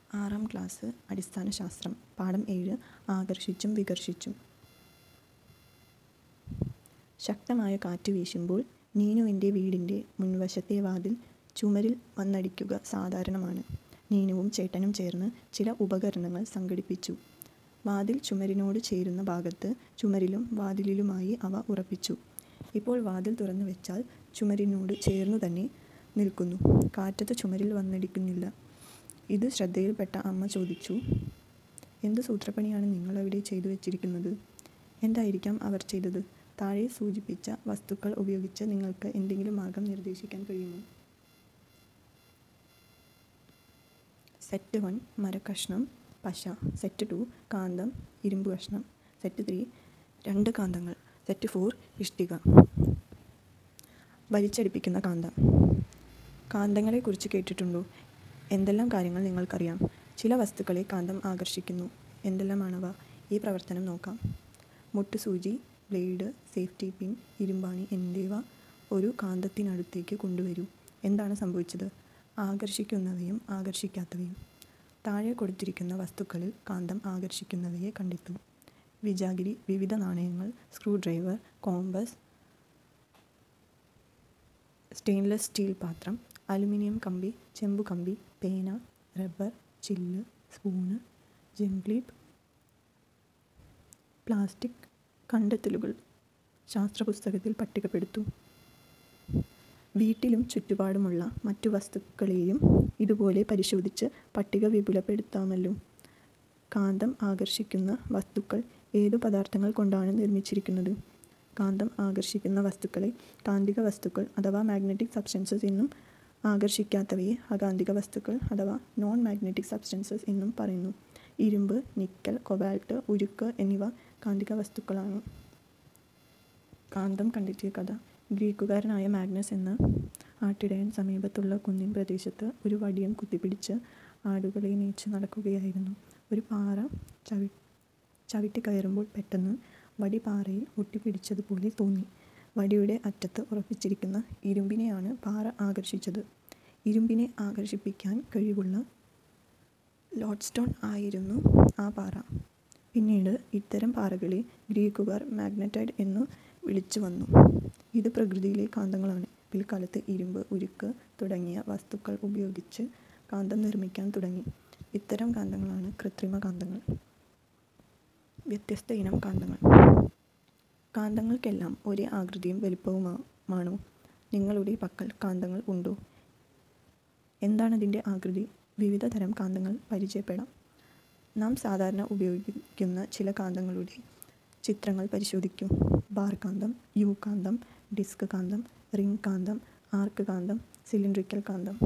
ആറാം ക്ലാസ് അടിസ്ഥാന ശാസ്ത്രം പാഠം ഏഴ് ആകർഷിച്ചും വികർഷിച്ചും ശക്തമായ കാറ്റ് വീശുമ്പോൾ നീനുവിൻ്റെ വീടിൻ്റെ മുൻവശത്തെ വാതിൽ ചുമരിൽ വന്നടിക്കുക സാധാരണമാണ് നീനുവും ചേട്ടനും ചേർന്ന് ചില ഉപകരണങ്ങൾ സംഘടിപ്പിച്ചു വാതിൽ ചുമരിനോട് ചേരുന്ന ഭാഗത്ത് ചുമരിലും വാതിലിലുമായി അവ ഉറപ്പിച്ചു ഇപ്പോൾ വാതിൽ തുറന്നു വെച്ചാൽ ചുമരിനോട് ചേർന്നു തന്നെ നിൽക്കുന്നു കാറ്റത്ത് ചുമരിൽ വന്നടിക്കുന്നില്ല ഇത് ശ്രദ്ധയിൽപ്പെട്ട അമ്മ ചോദിച്ചു എന്ത് സൂത്രപ്പണിയാണ് നിങ്ങളവിടെ ചെയ്തു വെച്ചിരിക്കുന്നത് എന്തായിരിക്കാം അവർ ചെയ്തത് താഴെ സൂചിപ്പിച്ച വസ്തുക്കൾ ഉപയോഗിച്ച് നിങ്ങൾക്ക് എന്തെങ്കിലും മാർഗം നിർദ്ദേശിക്കാൻ കഴിയുമോ സെറ്റ് വൺ മരക്കഷ്ണം പശ സെറ്റ് ടു കാന്തം ഇരുമ്പ് കഷ്ണം സെറ്റ് ത്രീ രണ്ട് കാന്തങ്ങൾ സെറ്റ് ഫോർ ഇഷ്ടിക വലിച്ചടിപ്പിക്കുന്ന കാന്തം കാന്തങ്ങളെക്കുറിച്ച് കേട്ടിട്ടുണ്ടോ എന്തെല്ലാം കാര്യങ്ങൾ നിങ്ങൾക്കറിയാം ചില വസ്തുക്കളെ കാന്തം ആകർഷിക്കുന്നു എന്തെല്ലാമാണവ ഈ പ്രവർത്തനം നോക്കാം മുട്ടുസൂചി ബ്ലേഡ് സേഫ്റ്റി പിൻ ഇരുമ്പാണി എന്നിവ ഒരു കാന്തത്തിനടുത്തേക്ക് കൊണ്ടുവരൂ എന്താണ് സംഭവിച്ചത് ആകർഷിക്കുന്നവയും ആകർഷിക്കാത്തവയും താഴെ കൊടുത്തിരിക്കുന്ന വസ്തുക്കളിൽ കാന്തം ആകർഷിക്കുന്നവയെ കണ്ടെത്തൂ വിജാഗിരി വിവിധ നാണയങ്ങൾ screw driver compass stainless steel പാത്രം അലുമിനിയം കമ്പി ചെമ്പു കമ്പി പേന റബ്ബർ ചില്ല് സ്പൂണ് ജംഗ്ലീപ്പ് പ്ലാസ്റ്റിക് കണ്ടെത്തലുകൾ ശാസ്ത്രപുസ്തകത്തിൽ പട്ടികപ്പെടുത്തു വീട്ടിലും ചുറ്റുപാടുമുള്ള മറ്റു വസ്തുക്കളെയും ഇതുപോലെ പരിശോധിച്ച് പട്ടിക വിപുലപ്പെടുത്താമല്ലോ കാന്തം ആകർഷിക്കുന്ന വസ്തുക്കൾ ഏതു പദാർത്ഥങ്ങൾ കൊണ്ടാണ് നിർമ്മിച്ചിരിക്കുന്നത് കാന്തം ആകർഷിക്കുന്ന വസ്തുക്കളെ കാന്തിക വസ്തുക്കൾ അഥവാ മാഗ്നറ്റിക് സബ്സ്റ്റൻസസ് എന്നും ആകർഷിക്കാത്തവയെ അകാന്തിക വസ്തുക്കൾ അഥവാ നോൺ മാഗ്നറ്റിക് സബ്സ്റ്റൻസസ് എന്നും പറയുന്നു ഇരുമ്പ് നിക്കൽ കൊബാൾട്ട് ഉരുക്ക് എന്നിവ കാന്തിക വസ്തുക്കളാണ് കാന്തം കണ്ടെത്തിയ കഥ ഗ്രീക്കുകാരനായ മാഗ്നസ് എന്ന ആട്ടിടയൻ സമീപത്തുള്ള കുന്നിൻ പ്രദേശത്ത് ഒരു വടിയം കുത്തിപ്പിടിച്ച് ആടുകളെ മേച്ച് നടക്കുകയായിരുന്നു ഒരു പാറ ചവി ചവിട്ടി കയറുമ്പോൾ പെട്ടെന്ന് വടി പാറയിൽ ഒട്ടിപ്പിടിച്ചതുപോലെ തോന്നി വടിയുടെ അറ്റത്ത് ഉറപ്പിച്ചിരിക്കുന്ന ഇരുമ്പിനെയാണ് പാറ ആകർഷിച്ചത് ഇരുമ്പിനെ ആകർഷിപ്പിക്കാൻ കഴിവുള്ള ലോഡ്സ്റ്റോൺ ആയിരുന്നു ആ പാറ പിന്നീട് ഇത്തരം പാറകളെ ഗ്രീക്കുകാർ മാഗ്നറ്റൈഡ് എന്നു വിളിച്ചു വന്നു ഇത് പ്രകൃതിയിലെ കാന്തങ്ങളാണ് പിൽക്കാലത്ത് ഇരുമ്പ് ഉരുക്ക് തുടങ്ങിയ വസ്തുക്കൾ ഉപയോഗിച്ച് കാന്തം നിർമ്മിക്കാൻ തുടങ്ങി ഇത്തരം കാന്തങ്ങളാണ് കൃത്രിമ കാന്തങ്ങൾ വ്യത്യസ്ത ഇനം കാന്തങ്ങൾ കാന്തങ്ങൾക്കെല്ലാം ഒരേ ആകൃതിയും വലിപ്പവുമാണോ നിങ്ങളുടെ പക്കൽ കാന്തങ്ങൾ ഉണ്ടോ എന്താണതിൻ്റെ ആകൃതി വിവിധ തരം കാന്തങ്ങൾ പരിചയപ്പെടാം നാം സാധാരണ ഉപയോഗിക്കുന്ന ചില കാന്തങ്ങളുടെ ചിത്രങ്ങൾ പരിശോധിക്കൂ ബാർ കാന്തം യു കാന്തം ഡിസ്ക് കാന്തം റിംഗ് കാന്തം ആർക്ക് കാന്തം സിലിണ്ടറിക്കൽ കാന്തം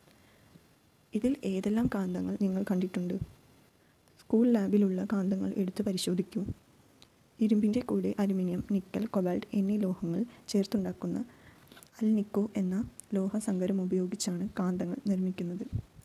ഇതിൽ ഏതെല്ലാം കാന്തങ്ങൾ നിങ്ങൾ കണ്ടിട്ടുണ്ട് സ്കൂൾ ലാബിലുള്ള കാന്തങ്ങൾ എടുത്ത് പരിശോധിക്കൂ ഇരുമ്പിൻ്റെ കൂടെ അലുമിനിയം നിക്കൽ കൊബാൾട്ട് എന്നീ ലോഹങ്ങൾ ചേർത്തുണ്ടാക്കുന്ന അൽനിക്കോ എന്ന ലോഹസങ്കരം ഉപയോഗിച്ചാണ് കാന്തങ്ങൾ നിർമ്മിക്കുന്നത്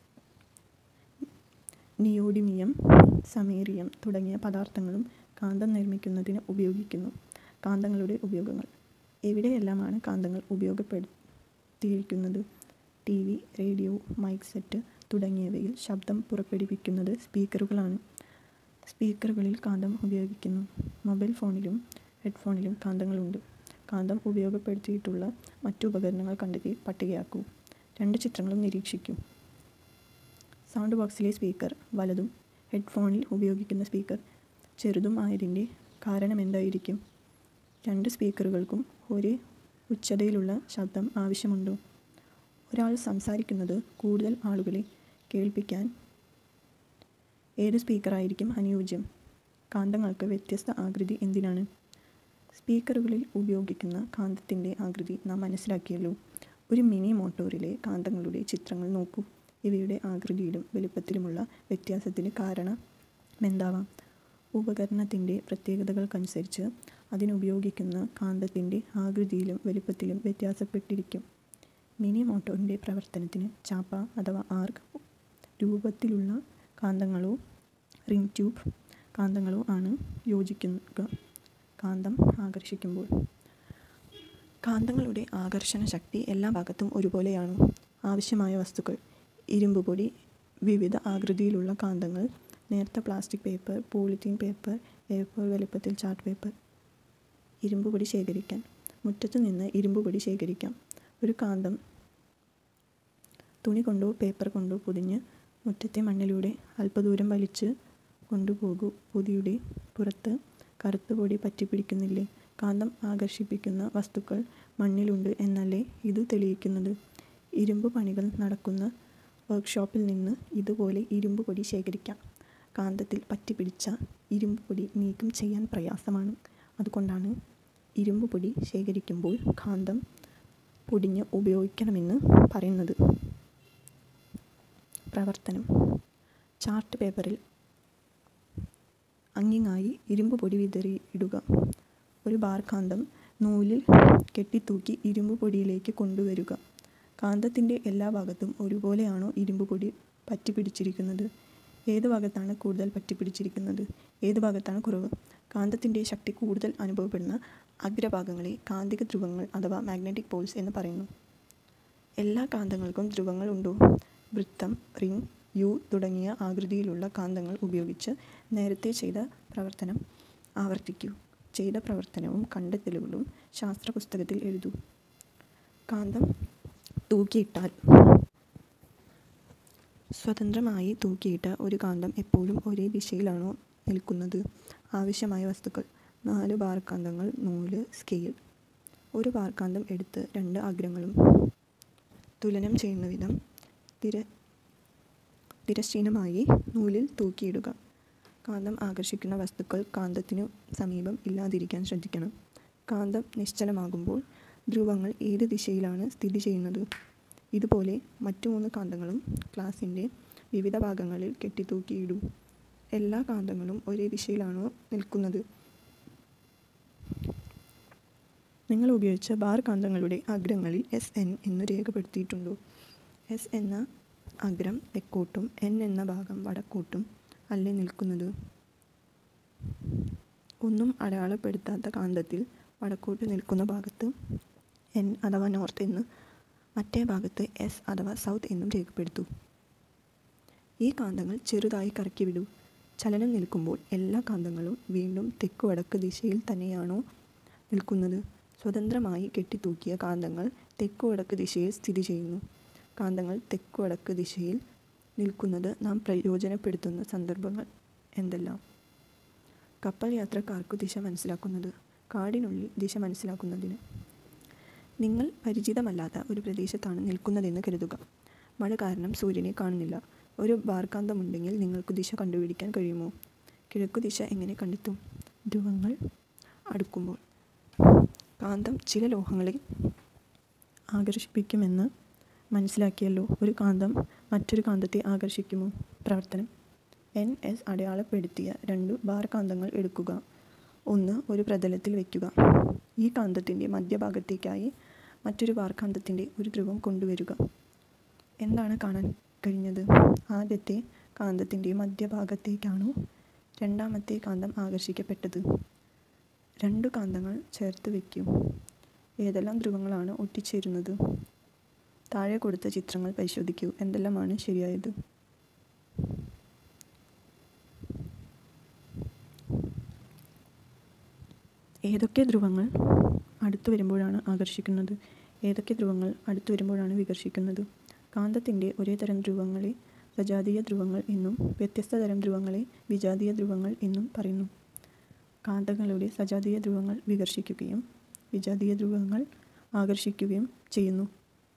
നിയോഡിമിയം സമേറിയം തുടങ്ങിയ പദാർത്ഥങ്ങളും കാന്തം നിർമ്മിക്കുന്നതിന് ഉപയോഗിക്കുന്നു കാന്തങ്ങളുടെ ഉപയോഗങ്ങൾ എവിടെയെല്ലാമാണ് കാന്തങ്ങൾ ഉപയോഗപ്പെടുത്തിയിരിക്കുന്നത് T V radio mic set തുടങ്ങിയവയിൽ ശബ്ദം പുറപ്പെടുവിക്കുന്നത് സ്പീക്കറുകളാണ് സ്പീക്കറുകളിൽ കാന്തം ഉപയോഗിക്കുന്നു മൊബൈൽ ഫോണിലും ഹെഡ്ഫോണിലും കാന്തങ്ങളുണ്ട് കാന്തം ഉപയോഗപ്പെടുത്തിയിട്ടുള്ള മറ്റു ഉപകരണങ്ങൾ കണ്ടെത്തി പട്ടികയാക്കൂ രണ്ട് ചിത്രങ്ങളും നിരീക്ഷിക്കൂ സൗണ്ട് ബോക്സിലെ സ്പീക്കർ വലതും ഹെഡ്ഫോണിൽ ഉപയോഗിക്കുന്ന സ്പീക്കർ ചെറുതും ആയതിൻ്റെ കാരണം എന്തായിരിക്കും രണ്ട് സ്പീക്കറുകൾക്കും ഒരേ ഉച്ചതയിലുള്ള ശബ്ദം ആവശ്യമുണ്ടോ ഒരാൾ സംസാരിക്കുന്നത് കൂടുതൽ ആളുകളെ കേൾപ്പിക്കാൻ ഏത് സ്പീക്കറായിരിക്കും അനുയോജ്യം കാന്തങ്ങൾക്ക് വ്യത്യസ്ത ആകൃതി എന്തിനാണ് സ്പീക്കറുകളിൽ ഉപയോഗിക്കുന്ന കാന്തത്തിൻ്റെ ആകൃതി നാം മനസ്സിലാക്കിയല്ലോ ഒരു മിനി മോട്ടോറിലെ കാന്തങ്ങളുടെ ചിത്രങ്ങൾ നോക്കൂ ഇവയുടെ ആകൃതിയിലും വലുപ്പത്തിലുമുള്ള വ്യത്യാസത്തിന് കാരണം എന്താവാം ഉപകരണത്തിൻ്റെ പ്രത്യേകതകൾക്കനുസരിച്ച് അതിനുപയോഗിക്കുന്ന കാന്തത്തിൻ്റെ ആകൃതിയിലും വലുപ്പത്തിലും വ്യത്യാസപ്പെട്ടിരിക്കും മിനി മോട്ടോറിൻ്റെ പ്രവർത്തനത്തിന് ചാപ്പ അഥവാ ആർക്ക് രൂപത്തിലുള്ള കാന്തങ്ങളോ റിംഗ് ട്യൂബ് കാന്തങ്ങളോ ആണ് യോജിക്കുക കാന്തം ആകർഷിക്കുമ്പോൾ കാന്തങ്ങളുടെ ആകർഷണ ശക്തി എല്ലാ ഭാഗത്തും ഒരുപോലെയാണോ ആവശ്യമായ വസ്തുക്കൾ ഇരുമ്പ് പൊടി വിവിധ ആകൃതിയിലുള്ള കാന്തങ്ങൾ നേർത്ത plastic paper polythene paper A four വലുപ്പത്തിൽ ചാർട്ട് പേപ്പർ ഇരുമ്പ് പൊടി ശേഖരിക്കാൻ മുറ്റത്ത് നിന്ന് ഇരുമ്പ് പൊടി ശേഖരിക്കാം ഒരു കാന്തം തുണി കൊണ്ടോ പേപ്പർ കൊണ്ടോ പൊതിഞ്ഞ് മുറ്റത്തെ മണ്ണിലൂടെ അല്പദൂരം വലിച്ച് കൊണ്ടുപോകൂ പൊതിയുടെ പുറത്ത് കറുത്ത പൊടി പറ്റിപ്പിടിക്കുന്നില്ലേ കാന്തം ആകർഷിപ്പിക്കുന്ന വസ്തുക്കൾ മണ്ണിലുണ്ട് എന്നല്ലേ ഇത് തെളിയിക്കുന്നത് ഇരുമ്പ് പണികൾ നടക്കുന്ന വർക്ക്ഷോപ്പിൽ നിന്ന് ഇതുപോലെ ഇരുമ്പ് പൊടി ശേഖരിക്കാം കാന്തത്തിൽ പറ്റിപ്പിടിച്ച ഇരുമ്പ് പൊടി നീക്കം ചെയ്യാൻ പ്രയാസമാണ് അതുകൊണ്ടാണ് ഇരുമ്പ് പൊടി ശേഖരിക്കുമ്പോൾ കാന്തം പൊടിഞ്ഞ് ഉപയോഗിക്കണമെന്ന് പറയുന്നത് പ്രവർത്തനം ചാർട്ട് പേപ്പറിൽ അങ്ങിങ്ങായി ഇരുമ്പ് പൊടി വിതറിയിടുക ഒരു ബാർ കാന്തം നൂലിൽ കെട്ടിത്തൂക്കി ഇരുമ്പ് പൊടിയിലേക്ക് കൊണ്ടുവരിക കാന്തത്തിൻ്റെ എല്ലാ ഭാഗത്തും ഒരുപോലെയാണോ ഇരുമ്പ് പൊടി പറ്റിപ്പിടിച്ചിരിക്കുന്നത് ഏത് ഭാഗത്താണ് കൂടുതൽ പറ്റിപ്പിടിച്ചിരിക്കുന്നത് ഏത് ഭാഗത്താണ് കുറവ് കാന്തത്തിൻ്റെ ശക്തി കൂടുതൽ അനുഭവപ്പെടുന്ന അഗ്രഭാഗങ്ങളെ കാന്തിക ധ്രുവങ്ങൾ അഥവാ മാഗ്നറ്റിക് പോൾസ് എന്ന് പറയുന്നു എല്ലാ കാന്തങ്ങൾക്കും ധ്രുവങ്ങൾ ഉണ്ടോ വൃത്തം റിംഗ് യു തുടങ്ങിയ ആകൃതിയിലുള്ള കാന്തങ്ങൾ ഉപയോഗിച്ച് നേരത്തെ ചെയ്ത പ്രവർത്തനം ആവർത്തിക്കൂ ചെയ്ത പ്രവർത്തനവും കണ്ടെത്തലുകളും ശാസ്ത്ര പുസ്തകത്തിൽ എഴുതൂ കാന്തം തൂക്കിയിട്ടാൽ സ്വതന്ത്രമായി തൂക്കിയിട്ട ഒരു കാന്തം എപ്പോഴും ഒരേ ദിശയിലാണോ നിൽക്കുന്നത് ആവശ്യമായ വസ്തുക്കൾ നാല് ബാർ കാന്തങ്ങൾ നൂല് സ്കെയിൽ ഒരു ബാർ കാന്തം എടുത്ത് രണ്ട് അഗ്രങ്ങളും തുലനം ചെയ്യുന്ന വിധം തിര തിരശ്ചീനമായി നൂലിൽ തൂക്കിയിടുക കാന്തം ആകർഷിക്കുന്ന വസ്തുക്കൾ കാന്തത്തിനു സമീപം ഇല്ലാതിരിക്കാൻ ശ്രദ്ധിക്കണം കാന്തം നിശ്ചലമാകുമ്പോൾ ധ്രുവങ്ങൾ ഏത് ദിശയിലാണ് സ്ഥിതി ചെയ്യുന്നത് ഇതുപോലെ മറ്റു മൂന്ന് കാന്തങ്ങളും ക്ലാസിൻ്റെ വിവിധ ഭാഗങ്ങളിൽ കെട്ടിത്തൂക്കിയിടൂ എല്ലാ കാന്തങ്ങളും ഒരേ ദിശയിലാണോ നിൽക്കുന്നത് നിങ്ങൾ ഉപയോഗിച്ച ബാർ കാന്തങ്ങളുടെ അഗ്രങ്ങളിൽ എസ് എൻ എന്ന് രേഖപ്പെടുത്തിയിട്ടുണ്ടോ എസ് എന്ന അഗ്രം തെക്കോട്ടും എൻ എന്ന ഭാഗം വടക്കോട്ടും അല്ലേ നിൽക്കുന്നത് ഒന്നും അടയാളപ്പെടുത്താത്ത കാന്തത്തിൽ വടക്കോട്ട് നിൽക്കുന്ന ഭാഗത്ത് എൻ അഥവാ നോർത്ത് എന്ന് മറ്റേ ഭാഗത്ത് എസ് അഥവാ സൗത്ത് എന്നും രേഖപ്പെടുത്തൂ ഈ കാന്തങ്ങൾ ചെറുതായി കറക്കി വിടൂ ചലനം നിൽക്കുമ്പോൾ എല്ലാ കാന്തങ്ങളും വീണ്ടും തെക്ക് വടക്ക് ദിശയിൽ തന്നെയാണോ നിൽക്കുന്നത് സ്വതന്ത്രമായി കെട്ടിത്തൂക്കിയ കാന്തങ്ങൾ തെക്ക് വടക്ക് ദിശയിൽ സ്ഥിതി ചെയ്യുന്നു കാന്തങ്ങൾ തെക്ക് വടക്ക് ദിശയിൽ നിൽക്കുന്നത് നാം പ്രയോജനപ്പെടുത്തുന്ന സന്ദർഭങ്ങൾ എന്തെല്ലാം കപ്പൽ യാത്രക്കാർക്ക് ദിശ മനസ്സിലാക്കുന്നത് കാടിനുള്ളിൽ ദിശ മനസ്സിലാക്കുന്നതിന് നിങ്ങൾ പരിചിതമല്ലാത്ത ഒരു പ്രദേശത്താണ് നിൽക്കുന്നതെന്ന് കരുതുക മഴ കാരണം സൂര്യനെ കാണുന്നില്ല ഒരു ബാർകാന്തമുണ്ടെങ്കിൽ നിങ്ങൾക്ക് ദിശ കണ്ടുപിടിക്കാൻ കഴിയുമോ കിഴക്കു ദിശ എങ്ങനെ കണ്ടെത്തും ധ്രുവങ്ങൾ അടുക്കുമ്പോൾ കാന്തം ചില ലോഹങ്ങളെ ആകർഷിപ്പിക്കുമെന്ന് മനസ്സിലാക്കിയല്ലോ ഒരു കാന്തം മറ്റൊരു കാന്തത്തെ ആകർഷിക്കുമോ പ്രവർത്തനം എൻ എസ് അടയാളപ്പെടുത്തിയ രണ്ട് ബാർ കാന്തങ്ങൾ എടുക്കുക ഒന്ന് ഒരു പ്രതലത്തിൽ വയ്ക്കുക ഈ കാന്തത്തിൻ്റെ മധ്യഭാഗത്തേക്കായി മറ്റൊരു ബാർ കാന്തത്തിൻ്റെ ഒരു ധ്രുവം കൊണ്ടുവരിക എന്താണ് കാണാൻ കഴിഞ്ഞത് ആദ്യത്തെ കാന്തത്തിൻ്റെ മധ്യഭാഗത്തേക്കാണോ രണ്ടാമത്തെ കാന്തം ആകർഷിക്കപ്പെട്ടത് രണ്ട് കാന്തങ്ങൾ ചേർത്ത് വയ്ക്കൂ ഏതെല്ലാം ധ്രുവങ്ങളാണ് ഒട്ടിച്ചേരുന്നത് താഴെ കൊടുത്ത ചിത്രങ്ങൾ പരിശോധിക്കൂ എന്തെല്ലാമാണ് ശരിയായത് ഏതൊക്കെ ധ്രുവങ്ങൾ അടുത്തു വരുമ്പോഴാണ് ആകർഷിക്കുന്നത് ഏതൊക്കെ ധ്രുവങ്ങൾ അടുത്തു വരുമ്പോഴാണ് വികർഷിക്കുന്നത് കാന്തത്തിൻ്റെ ഒരേ തരം ധ്രുവങ്ങളെ സജാതീയ ധ്രുവങ്ങൾ എന്നും വ്യത്യസ്ത തരം ധ്രുവങ്ങളെ വിജാതീയ ധ്രുവങ്ങൾ എന്നും പറയുന്നു കാന്തങ്ങളുടെ സജാതീയ ധ്രുവങ്ങൾ വികർഷിക്കുകയും വിജാതീയ ധ്രുവങ്ങൾ ആകർഷിക്കുകയും ചെയ്യുന്നു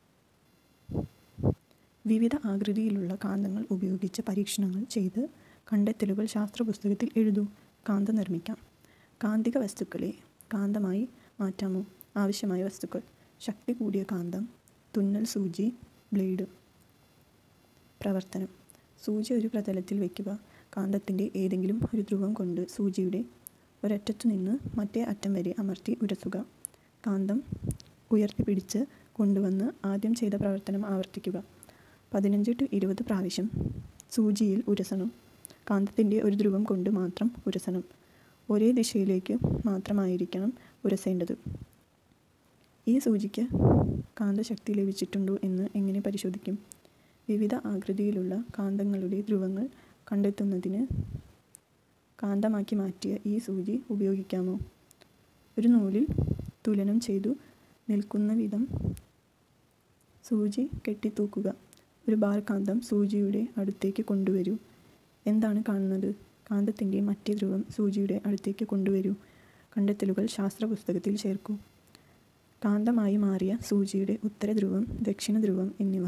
വിവിധ ആകൃതിയിലുള്ള കാന്തങ്ങൾ ഉപയോഗിച്ച് പരീക്ഷണങ്ങൾ ചെയ്ത് കണ്ടെത്തലുകൾ ശാസ്ത്ര പുസ്തകത്തിൽ എഴുതൂ കാന്തം നിർമ്മിക്കാം കാന്തിക വസ്തുക്കളെ കാന്തമായി മാറ്റാമോ ആവശ്യമായ വസ്തുക്കൾ ശക്തി കൂടിയ കാന്തം തുന്നൽ സൂചി ബ്ലേഡ് പ്രവർത്തനം സൂചി ഒരു പ്രതലത്തിൽ വയ്ക്കുക കാന്തത്തിൻ്റെ ഏതെങ്കിലും ഒരു ധ്രുവം കൊണ്ട് സൂചിയുടെ ഒരറ്റത്തു നിന്ന് മറ്റേ അറ്റം വരെ അമർത്തി ഉരസുക കാന്തം ഉയർത്തിപ്പിടിച്ച് കൊണ്ടുവന്ന് ആദ്യം ചെയ്ത പ്രവർത്തനം ആവർത്തിക്കുക പതിനഞ്ച് ടു ഇരുപത് പ്രാവശ്യം സൂചിയിൽ ഉരസണം കാന്തത്തിൻ്റെ ഒരു ധ്രുവം കൊണ്ട് മാത്രം ഉരസണം ഒരേ ദിശയിലേക്ക് മാത്രമായിരിക്കണം ഉരസേണ്ടത് ഈ സൂചിക്ക് കാന്തശക്തി ലഭിച്ചിട്ടുണ്ടോ എന്ന് എങ്ങനെ പരിശോധിക്കും വിവിധ ആകൃതിയിലുള്ള കാന്തങ്ങളുടെ ധ്രുവങ്ങൾ കണ്ടെത്തുന്നതിന് കാന്തമാക്കി മാറ്റിയ ഈ സൂചി ഉപയോഗിക്കാമോ ഒരു നൂലിൽ തുലനം ചെയ്തു നിൽക്കുന്ന വിധം സൂചി കെട്ടിത്തൂക്കുക ഒരു ബാർ കാന്തം സൂചിയുടെ അടുത്തേക്ക് കൊണ്ടുവരൂ എന്താണ് കാണുന്നത് കാന്തത്തിൻ്റെ മറ്റേ ധ്രുവം സൂചിയുടെ അടുത്തേക്ക് കൊണ്ടുവരൂ കണ്ടെത്തലുകൾ ശാസ്ത്ര പുസ്തകത്തിൽ ചേർക്കൂ കാന്തമായി മാറിയ സൂചിയുടെ ഉത്തര ധ്രുവം ദക്ഷിണ ധ്രുവം എന്നിവ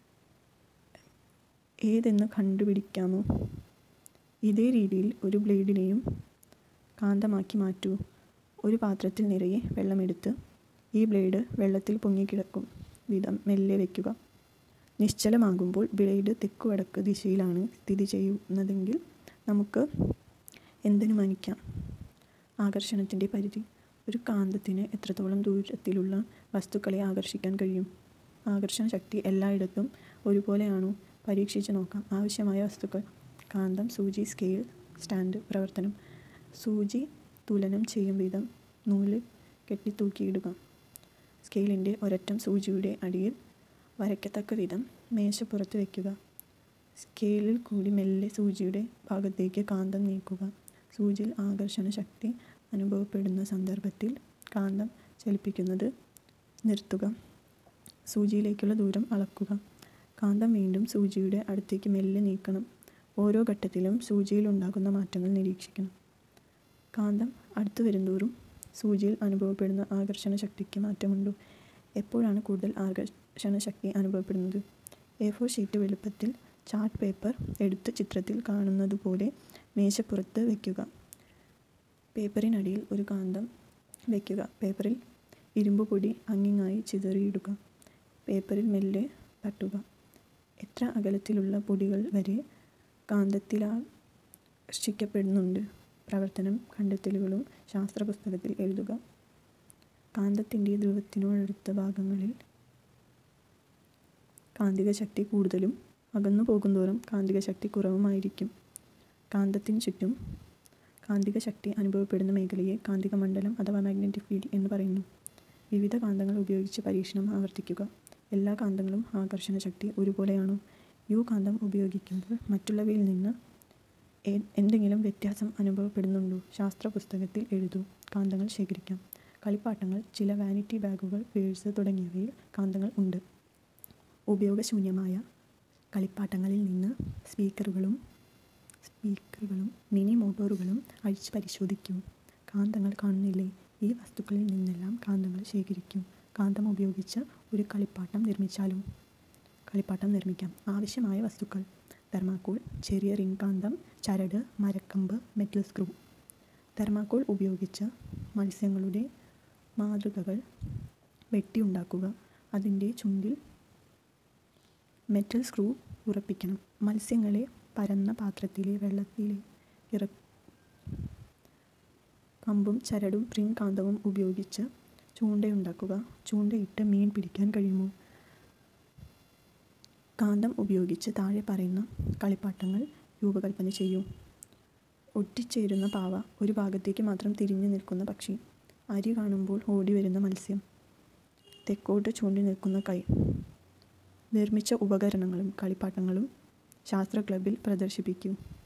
ഏതെന്ന് കണ്ടുപിടിക്കാമോ ഇതേ രീതിയിൽ ഒരു ബ്ലേഡിനെയും കാന്തമാക്കി മാറ്റൂ ഒരു പാത്രത്തിൽ നിറയെ വെള്ളമെടുത്ത് ഈ ബ്ലേഡ് വെള്ളത്തിൽ പൊങ്ങിക്കിടക്കും വിധം മെല്ലെ വയ്ക്കുക നിശ്ചലമാകുമ്പോൾ ബ്ലേഡ് തെക്കുവടക്ക് ദിശയിലാണ് സ്ഥിതി ചെയ്യുന്നതെങ്കിൽ നമുക്ക് എന്തനുമാനിക്കാം ആകർഷണത്തിൻ്റെ പരിധി ഒരു കാന്തത്തിന് എത്രത്തോളം ദൂരത്തിലുള്ള വസ്തുക്കളെ ആകർഷിക്കാൻ കഴിയും ആകർഷണ ശക്തി എല്ലായിടത്തും ഒരുപോലെയാണോ പരീക്ഷിച്ച് നോക്കാം ആവശ്യമായ വസ്തുക്കൾ കാന്തം സൂചി സ്കെയിൽ സ്റ്റാൻഡ് പ്രവർത്തനം സൂചി തുലനം ചെയ്യും വിധം നൂല് കെട്ടിത്തൂക്കിയിടുക സ്കെയിലിൻ്റെ ഒരറ്റം സൂചിയുടെ അടിയിൽ വരയ്ക്കത്തക്ക വിധം മേശപ്പുറത്ത് വയ്ക്കുക സ്കെയിലിൽ കൂടി മെല്ലെ സൂചിയുടെ ഭാഗത്തേക്ക് കാന്തം നീക്കുക സൂചിയിൽ ആകർഷണ ശക്തി അനുഭവപ്പെടുന്ന സന്ദർഭത്തിൽ കാന്തം ചലിപ്പിക്കുന്നത് നിർത്തുക സൂചിയിലേക്കുള്ള ദൂരം അളക്കുക കാന്തം വീണ്ടും സൂചിയുടെ അടുത്തേക്ക് മെല്ലെ നീക്കണം ഓരോ ഘട്ടത്തിലും സൂചിയിൽ ഉണ്ടാകുന്ന മാറ്റങ്ങൾ നിരീക്ഷിക്കണം കാന്തം അടുത്തു വരുന്തോറും സൂചിയിൽ അനുഭവപ്പെടുന്ന ആകർഷണ ശക്തിക്ക് മാറ്റമുണ്ടോ എപ്പോഴാണ് കൂടുതൽ ആകർഷണ ശക്തി അനുഭവപ്പെടുന്നത് എ ഫോർ ഷീറ്റ് വലുപ്പത്തിൽ ചാർട്ട് പേപ്പർ എടുത്ത് ചിത്രത്തിൽ കാണുന്നത് പോലെ മേശപ്പുറത്ത് വയ്ക്കുക പേപ്പറിനടിയിൽ ഒരു കാന്തം വയ്ക്കുക പേപ്പറിൽ ഇരുമ്പ് പൊടി അങ്ങിങ്ങായി ചിതറിയിടുക പേപ്പറിൽ മെല്ലെ തട്ടുക എത്ര അകലത്തിലുള്ള പൊടികൾ വരെ കാന്തത്തിലാകർഷിക്കപ്പെടുന്നുണ്ട് പ്രവർത്തനം കണ്ടെത്തലുകളും ശാസ്ത്ര പുസ്തകത്തിൽ എഴുതുക കാന്തത്തിൻ്റെ ധ്രുവത്തിനോടടുത്ത ഭാഗങ്ങളിൽ കാന്തിക ശക്തി കൂടുതലും അകന്നു പോകുന്തോറും കാന്തിക ശക്തി കുറവുമായിരിക്കും കാന്തത്തിന് ചുറ്റും കാന്തിക ശക്തി അനുഭവപ്പെടുന്ന മേഖലയെ കാന്തിക മണ്ഡലം അഥവാ മാഗ്നറ്റിക് ഫീൽഡ് എന്ന് പറയുന്നു വിവിധ കാന്തങ്ങൾ ഉപയോഗിച്ച് പരീക്ഷണം ആവർത്തിക്കുക എല്ലാ കാന്തങ്ങളും ആകർഷണ ശക്തി ഒരുപോലെയാണോ യു കാന്തം ഉപയോഗിക്കുമ്പോൾ മറ്റുള്ളവയിൽ നിന്ന് എന്തെങ്കിലും വ്യത്യാസം അനുഭവപ്പെടുന്നുണ്ടോ ശാസ്ത്ര പുസ്തകത്തിൽ എഴുതൂ കാന്തങ്ങൾ ശേഖരിക്കാം കളിപ്പാട്ടങ്ങൾ ചില വാനിറ്റി ബാഗുകൾ പേഴ്സ് തുടങ്ങിയവയിൽ കാന്തങ്ങൾ ഉണ്ട് ഉപയോഗശൂന്യമായ കളിപ്പാട്ടങ്ങളിൽ നിന്ന് സ്പീക്കറുകളും സ്പീക്കറുകളും മിനി മോട്ടോറുകളും അഴിച്ച് പരിശോധിക്കൂ കാന്തങ്ങൾ കാണുന്നില്ലേ ഈ വസ്തുക്കളിൽ നിന്നെല്ലാം കാന്തങ്ങൾ ശേഖരിക്കും കാന്തം ഉപയോഗിച്ച് ഒരു കളിപ്പാട്ടം നിർമ്മിച്ചാലും കളിപ്പാട്ടം നിർമ്മിക്കാം ആവശ്യമായ വസ്തുക്കൾ തെർമാക്കോൾ ചെറിയ റിംഗ് കാന്തം ചരട് മരക്കമ്പ് മെറ്റൽ സ്ക്രൂ തെർമാക്കോൾ ഉപയോഗിച്ച് മത്സ്യങ്ങളുടെ മാതൃകകൾ വെട്ടിയുണ്ടാക്കുക അതിൻ്റെ ചുണ്ടിൽ മെറ്റൽ സ്ക്രൂ ഉറപ്പിക്കണം മത്സ്യങ്ങളെ പരന്ന പാത്രത്തിലെ വെള്ളത്തിൽ ഇറ കമ്പും ചരടും റിംഗ് കാന്തവും ഉപയോഗിച്ച് ചൂണ്ടയുണ്ടാക്കുക ചൂണ്ടയിട്ട് മീൻ പിടിക്കാൻ കഴിയുമോ കാന്തം ഉപയോഗിച്ച് താഴെ പറയുന്ന കളിപ്പാട്ടങ്ങൾ രൂപകൽപ്പന ചെയ്യൂ ഒട്ടിച്ചേരുന്ന പാവ ഒരു ഭാഗത്തേക്ക് മാത്രം തിരിഞ്ഞു നിൽക്കുന്ന പക്ഷി അരി കാണുമ്പോൾ ഓടി വരുന്ന മത്സ്യം തെക്കോട്ട് ചൂണ്ടി നിൽക്കുന്ന കൈ നിർമ്മിച്ച ഉപകരണങ്ങളും കളിപ്പാട്ടങ്ങളും ശാസ്ത്ര ക്ലബിൽ പ്രദർശിപ്പിക്കൂ